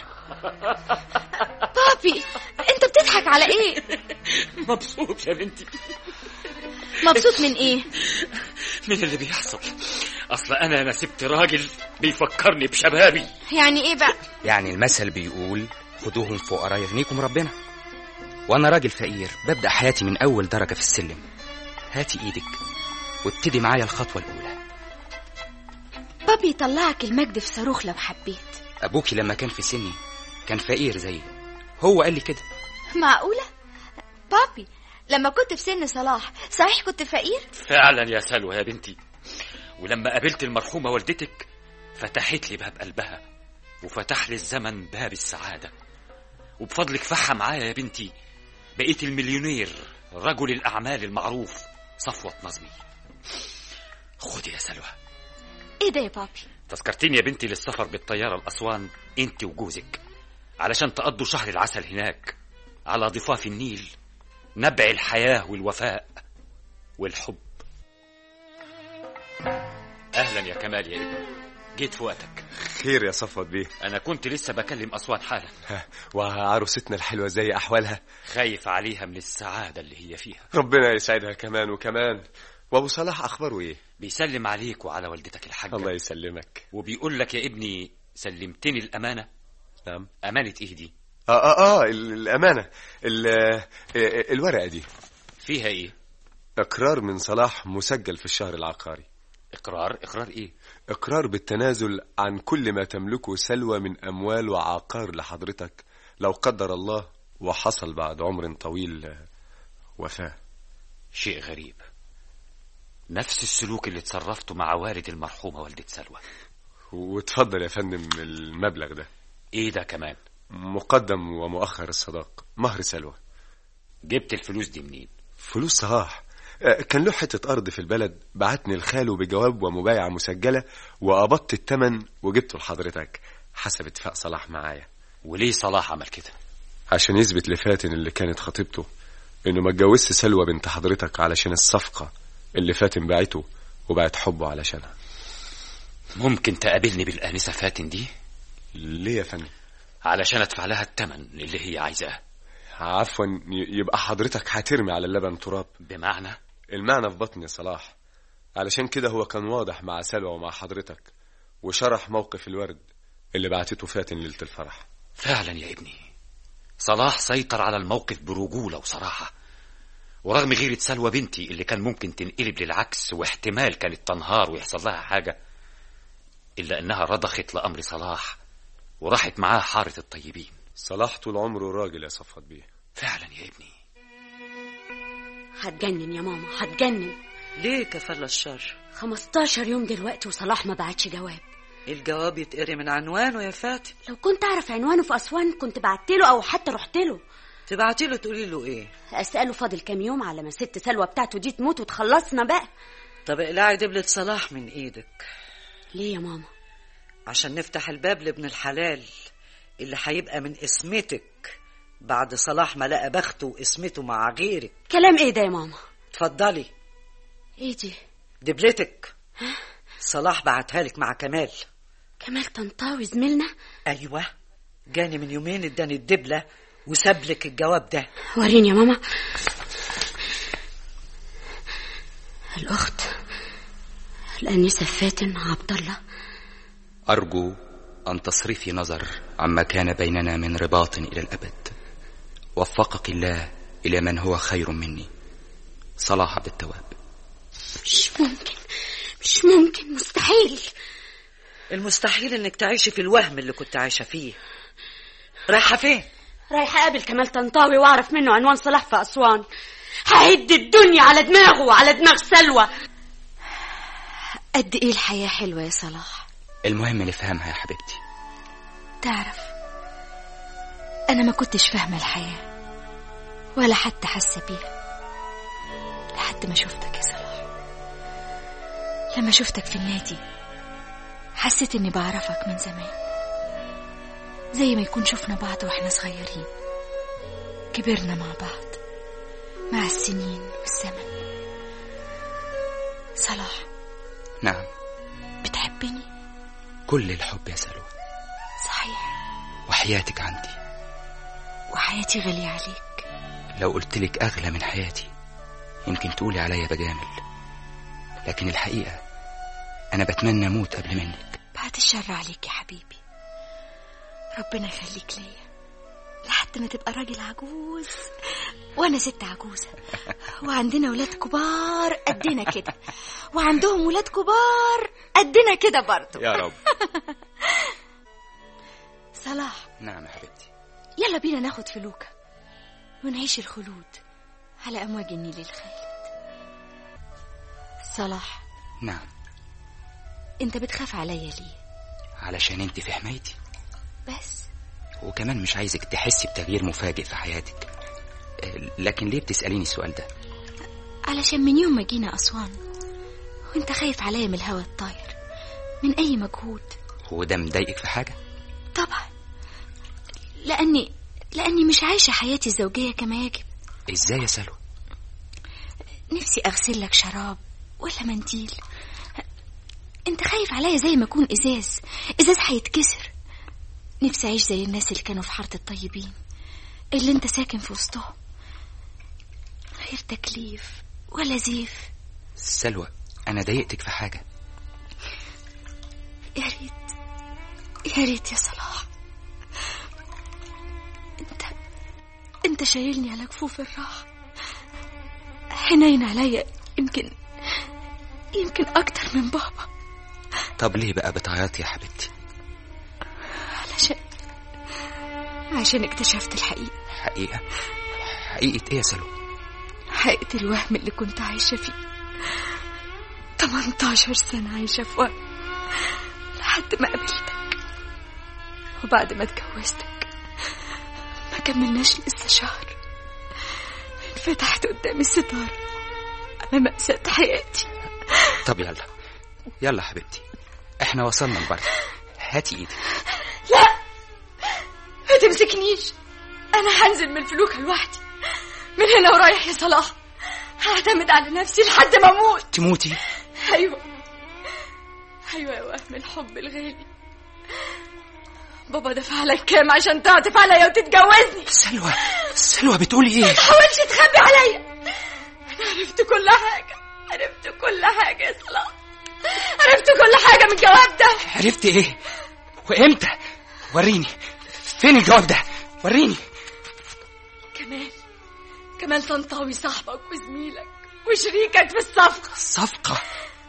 بابي انت بتضحك على ايه مبسوط يا بنتي مبسوط من ايه من اللي بيحصل اصل انا انا سبت راجل بيفكرني بشبابي يعني ايه بقى يعني المثل بيقول خدوهم فقراء يغنيكم ربنا وانا راجل فقير ببدأ حياتي من اول درجة في السلم هاتي ايدك وابتدي معايا الخطوة الاولى بابي يطلعك المجد في صاروخ لو حبيت ابوكي لما كان في سني كان فقير زيي هو قال لي كده معقولة بابي لما كنت في سن صلاح صحيح كنت فقير فعلا يا سلوى يا بنتي ولما قابلت المرحومة والدتك فتحت لي باب قلبها وفتح لي الزمن باب السعادة وبفضلك فحة معايا يا بنتي بقيت المليونير رجل الأعمال المعروف صفوة نظمي خدي يا سلوى ايه ده يا بابي تذكرتيني يا بنتي للسفر بالطيارة لأسوان انت وجوزك علشان تقضوا شهر العسل هناك على ضفاف النيل نبع الحياة والوفاء والحب أهلا يا كمال يا ابني جيت في وقتك خير يا صفوت بيه أنا كنت لسه بكلم أسوان حالا وعروستنا الحلوه زي احوالها خايف عليها من السعادة اللي هي فيها ربنا يسعدها كمان وكمان وابو صلاح اخباره ايه بيسلم عليك وعلى والدتك الحاجة الله يسلمك وبيقول لك يا ابني سلمتني الأمانة نعم أمانة إيه دي اه اه اه ال- الامانه ال- آه، آه، الورقه دي فيها إيه اقرار من صلاح مسجل في الشهر العقاري إقرار إقرار إيه اقرار بالتنازل عن كل ما تملكه سلوى من اموال وعقار لحضرتك لو قدر الله وحصل بعد عمر طويل آه، وفاه شيء غريب نفس السلوك اللي تصرفته مع والد المرحومة والدة سلوى وتفضل يا فندم المبلغ ده ايه ده كمان مقدم ومؤخر الصداق مهر سلوى جبت الفلوس دي منين فلوس صلاح آه، كان له حتة أرض في البلد بعتني لخاله بجواب ومبايعة مسجلة وقبضت التمن وجبته لحضرتك حسب اتفاق صلاح معايا وليه صلاح عمل كده عشان يثبت لفاتن اللي كانت خطيبته انه ما اتجوزش سلوى بنت حضرتك علشان الصفقة اللي فاتن باعته وبعت حبه علشانها ممكن تقابلني بالآنسة فاتن دي ليه يا فندم علشان ادفع لها التمن اللي هي عايزاه عفوا ي- يبقى حضرتك هترمي على اللبن تراب بمعنى المعنى في بطن صلاح علشان كده هو كان واضح مع سلوى ومع حضرتك وشرح موقف الورد اللي بعتته فاتن ليلة الفرح فعلا يا ابني صلاح سيطر على الموقف برجولة وصراحة ورغم غيرة سلوى بنتي اللي كان ممكن تنقلب للعكس واحتمال كانت تنهار ويحصل لها حاجة إلا أنها رضخت لأمر صلاح وراحت معاه حارة الطيبين صلاح طول عمره راجل يا صفوت بيه فعلا يا ابني هتجنن يا ماما هتجنن ليه كفل الشر 15 يوم دلوقتي وصلاح ما بعتش جواب الجواب يتقري من عنوانه يا فاتن لو كنت اعرف عنوانه في اسوان كنت بعت له او حتى رحت له تبعتي له تقولي له ايه اساله فاضل كام يوم على ما ست سلوى بتاعته دي تموت وتخلصنا بقى طب اقلعي دبلة صلاح من ايدك ليه يا ماما عشان نفتح الباب لابن الحلال اللي هيبقى من اسمتك بعد صلاح ما لقى بخته واسمته مع غيرك كلام ايه ده يا ماما اتفضلي ايه دي دبلتك صلاح بعتها لك مع كمال كمال طنطاوي زميلنا ايوه جاني من يومين اداني الدبله وساب لك الجواب ده وريني يا ماما الاخت الانسه فاتن عبد الله أرجو أن تصرفي نظر عما كان بيننا من رباط إلى الأبد وفقك الله إلى من هو خير مني صلاح عبد التواب مش ممكن مش ممكن مستحيل المستحيل انك تعيشي في الوهم اللي كنت عايشه فيه رايحه فين رايحه اقابل كمال طنطاوي واعرف منه عنوان صلاح في اسوان ههد الدنيا على دماغه وعلى دماغ سلوى قد ايه الحياه حلوه يا صلاح المهم نفهمها يا حبيبتي تعرف أنا ما كنتش فاهمة الحياة ولا حتى حاسة بيها لحد ما شفتك يا صلاح لما شفتك في النادي حسيت إني بعرفك من زمان زي ما يكون شفنا بعض واحنا صغيرين كبرنا مع بعض مع السنين والزمن صلاح نعم بتحبني كل الحب يا سلوى صحيح وحياتك عندي وحياتي غالية عليك لو قلت لك أغلى من حياتي يمكن تقولي عليا بجامل لكن الحقيقة أنا بتمنى أموت قبل منك بعد الشر عليك يا حبيبي ربنا يخليك ليا لحد ما تبقى راجل عجوز وانا ست عجوزة وعندنا ولاد كبار قدنا كده وعندهم ولاد كبار قدنا كده برضه يا رب صلاح نعم يا حبيبتي يلا بينا ناخد فلوكة ونعيش الخلود على أمواج النيل الخالد صلاح نعم انت بتخاف عليا ليه علشان انت في حمايتي بس وكمان مش عايزك تحسي بتغيير مفاجئ في حياتك آه، لكن ليه بتسأليني السؤال ده علشان من يوم ما جينا أسوان وانت خايف عليا من الهوا الطاير من أي مجهود هو ده مضايقك في حاجة طبعا لأني لأني مش عايشة حياتي الزوجية كما يجب ازاي يا سلوى نفسي أغسل لك شراب ولا منديل انت خايف عليا زي ما أكون إزاز إزاز هيتكسر نفسي أعيش زي الناس اللي كانوا في حارة الطيبين اللي انت ساكن في وسطهم غير تكليف ولا زيف سلوى انا ضايقتك في حاجة يا ريت يا ريت يا صلاح انت انت شايلني على كفوف الراحة حنين عليا يمكن يمكن اكتر من بابا طب ليه بقى بتعيطي يا حبيبتي علشان عشان اكتشفت الحقيقة حقيقة حقيقة ايه يا سلوى حقيقة الوهم اللي كنت عايشة فيه 18 سنة عايشة في وهم لحد ما قابلتك وبعد ما اتجوزتك ما كملناش لسه شهر انفتحت قدامي الستارة على مأساة حياتي طب يلا يلا حبيبتي احنا وصلنا لبر هاتي ايدي لا ما تمسكنيش انا هنزل من الفلوكة لوحدي من هنا ورايح يا صلاح هعتمد على نفسي لحد ما اموت تموتي ايوه ايوه يا وهم الحب الغالي بابا دفع لك كام عشان تعطف عليا وتتجوزني سلوى سلوى بتقولي ايه ما تحاولش تخبي عليا انا عرفت كل حاجه عرفت كل حاجه يا صلاح عرفت كل حاجه من الجواب ده عرفتي ايه وامتى وريني فين الجواب ده وريني كمال كمال طنطاوي صاحبك وزميلك وشريكك في الصفقة صفقة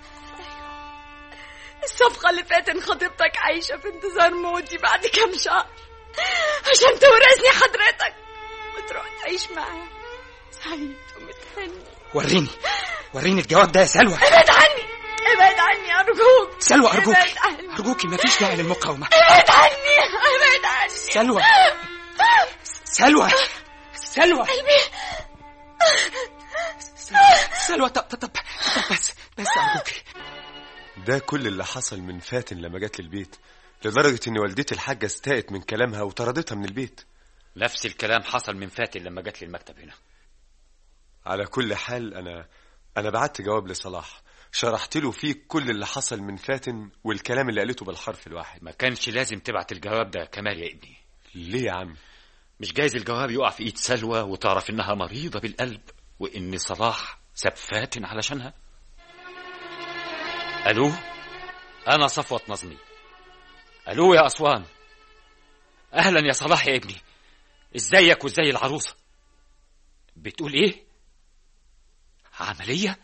الصفقة اللي فاتن خطيبتك عايشة في انتظار موتي بعد كام شهر عشان تورثني حضرتك وتروح تعيش معاه سعيد ومتهني وريني وريني الجواب ده يا سلوى ابعد عني ابعد عني ارجوك سلوى ارجوك ابعد عني ارجوكي مفيش داعي للمقاومه ابعد عني ابعد عني سلوى سلوى سلوى قلبي سلوى طب طب طب طب بس بس ارجوكي ده كل اللي حصل من فاتن لما جت البيت لدرجة إن والدتي الحاجة استاءت من كلامها وطردتها من البيت نفس الكلام حصل من فاتن لما جت لي المكتب هنا على كل حال أنا أنا بعت جواب لصلاح شرحت له فيه كل اللي حصل من فاتن والكلام اللي قالته بالحرف الواحد ما كانش لازم تبعت الجواب ده كمال يا ابني ليه يا عم مش جايز الجواب يقع في ايد سلوى وتعرف انها مريضة بالقلب وان صلاح ساب فاتن علشانها الو انا صفوة نظمي الو يا اسوان اهلا يا صلاح يا ابني ازيك وازاي العروسة بتقول ايه عملية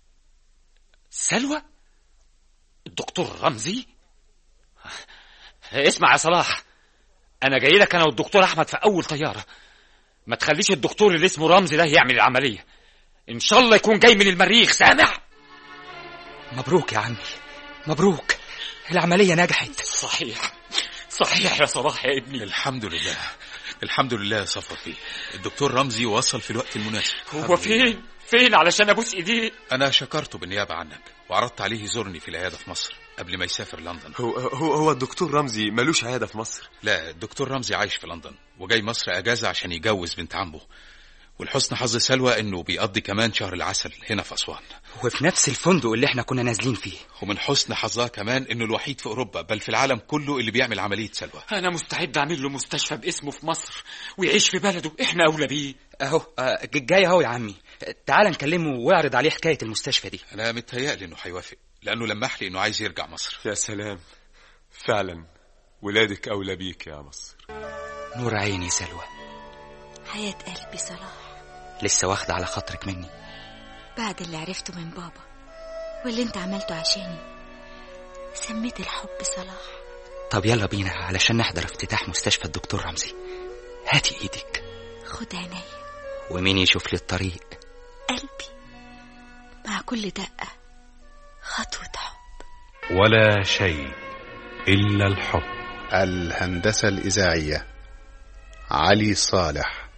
سلوى الدكتور رمزي اسمع يا صلاح انا جاي لك انا والدكتور احمد في اول طياره ما تخليش الدكتور اللي اسمه رمزي ده يعمل العمليه ان شاء الله يكون جاي من المريخ سامع مبروك يا عمي مبروك العمليه نجحت صحيح صحيح يا صلاح يا ابني الحمد لله الحمد لله يا صفوت بيه الدكتور رمزي وصل في الوقت المناسب هو فين فين علشان ابوس ايديه انا شكرته بالنيابه عنك وعرضت عليه يزورني في العياده في مصر قبل ما يسافر لندن هو هو هو الدكتور رمزي ملوش عيادة في مصر لا الدكتور رمزي عايش في لندن وجاي مصر اجازه عشان يجوز بنت عمه والحسن حظ سلوى انه بيقضي كمان شهر العسل هنا في اسوان وفي نفس الفندق اللي احنا كنا نازلين فيه ومن حسن حظها كمان انه الوحيد في اوروبا بل في العالم كله اللي بيعمل عمليه سلوى انا مستعد اعمل له مستشفى باسمه في مصر ويعيش في بلده احنا اولى بيه اهو آه، جاي اهو يا عمي تعال نكلمه واعرض عليه حكايه المستشفى دي انا متهيألي انه هيوافق لانه لمح لي انه عايز يرجع مصر يا سلام فعلا ولادك أولى بيك يا مصر نور عيني سلوى حياة قلبي صلاح لسه واخده على خاطرك مني بعد اللي عرفته من بابا واللي انت عملته عشاني سميت الحب صلاح طب يلا بينا علشان نحضر افتتاح مستشفى الدكتور رمزي هاتي ايدك خد عينيا ومين يشوف لي الطريق قلبي مع كل دقة خطوة حب ولا شيء إلا الحب الهندسة الإذاعية علي صالح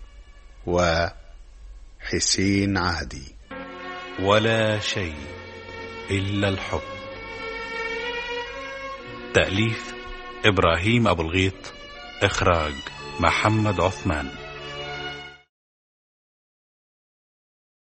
وحسين عهدي ولا شيء إلا الحب تأليف إبراهيم أبو الغيط إخراج محمد عثمان